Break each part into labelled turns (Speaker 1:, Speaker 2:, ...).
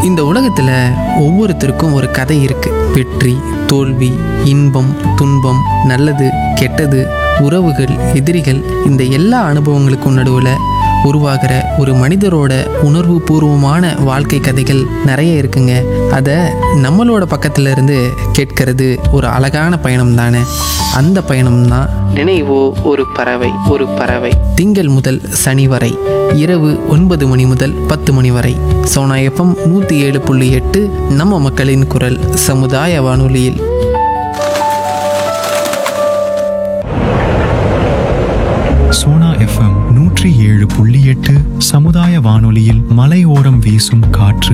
Speaker 1: இந்த உலகத்தில் ஒவ்வொருத்தருக்கும் ஒரு கதை இருக்கு வெற்றி தோல்வி இன்பம் துன்பம் நல்லது கெட்டது உறவுகள் எதிரிகள் இந்த எல்லா அனுபவங்களுக்கும் நடுவில் உருவாகிற ஒரு மனிதரோட உணர்வு பூர்வமான வாழ்க்கை கதைகள் நிறைய இருக்குங்க அதை நம்மளோட பக்கத்துல இருந்து கேட்கறது ஒரு அழகான பயணம் தானே அந்த பயணம் தான் நினைவோ ஒரு பறவை ஒரு பறவை திங்கள் முதல் சனி வரை இரவு ஒன்பது மணி முதல் பத்து மணி வரை சோனா எஃப்எம் நூற்றி ஏழு புள்ளி எட்டு நம்ம மக்களின் குரல் சமுதாய வானொலியில்
Speaker 2: சோனா எஃப்எம் நூற்றி ஏழு புள்ளி எட்டு சமுதாய வானொலியில் மலையோரம் வீசும் காற்று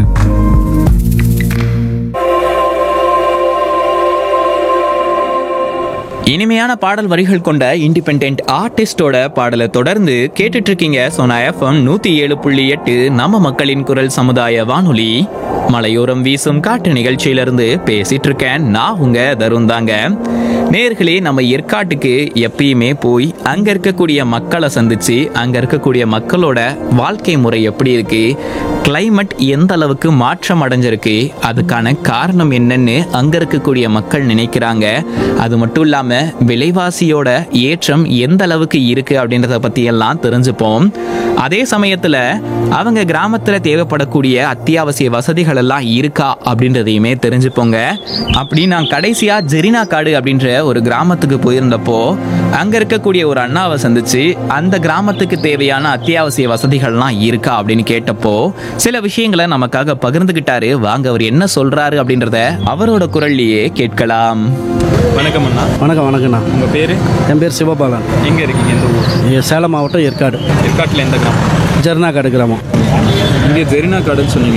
Speaker 3: இனிமையான பாடல் வரிகள் கொண்ட இண்டிபெண்ட் ஆர்டிஸ்டோட பாடலை தொடர்ந்து கேட்டுட்டு இருக்கீங்க சோனா எஃப்எம் நூத்தி ஏழு புள்ளி எட்டு நம்ம மக்களின் குரல் சமுதாய வானொலி மலையோரம் வீசும் காட்டு நிகழ்ச்சியிலிருந்து பேசிட்டு இருக்கேன் நான் உங்க தருண் தாங்க நேர்களே நம்ம ஏற்காட்டுக்கு எப்பயுமே போய் அங்க இருக்கக்கூடிய மக்களை சந்திச்சு அங்க இருக்கக்கூடிய மக்களோட வாழ்க்கை முறை எப்படி இருக்கு கிளைமேட் எந்த அளவுக்கு மாற்றம் அடைஞ்சிருக்கு அதுக்கான காரணம் என்னன்னு அங்க இருக்கக்கூடிய மக்கள் நினைக்கிறாங்க அது மட்டும் இல்லாம விலைவாசியோட ஏற்றம் எந்த அளவுக்கு இருக்கு அப்படின்றத பத்தி எல்லாம் தெரிஞ்சுப்போம் அதே சமயத்துல அவங்க கிராமத்துல தேவைப்படக்கூடிய அத்தியாவசிய வசதிகள் எல்லாம் இருக்கா அப்படின்றதையுமே தெரிஞ்சுப்போங்க அப்படி நான் கடைசியா ஜெரினா காடு அப்படின்ற ஒரு கிராமத்துக்கு போயிருந்தப்போ அங்க இருக்கக்கூடிய ஒரு அண்ணாவை சந்திச்சு அந்த கிராமத்துக்கு தேவையான அத்தியாவசிய வசதிகள்லாம் இருக்கா அப்படின்னு கேட்டப்போ சில விஷயங்களை நமக்காக பகிர்ந்துகிட்டாரு வாங்க அவர் என்ன சொல்றாரு அப்படின்றத அவரோட குரல்லையே கேட்கலாம் வணக்கம் அண்ணா
Speaker 4: வணக்கம் வணக்கண்ணா
Speaker 3: உங்க பேரு
Speaker 4: என் பேர் சிவபாலன்
Speaker 3: எங்க இருக்கீங்க இந்த ஊர்
Speaker 4: இங்க சேலம் மாவட்டம் ஏற்காடு
Speaker 3: ஏற்காட்டுல எந்த கிராமம்
Speaker 4: ஜெர்னாக்காடு கிராமம்
Speaker 3: இங்கே ஜெரினா காடுன்னு சொன்னீங்க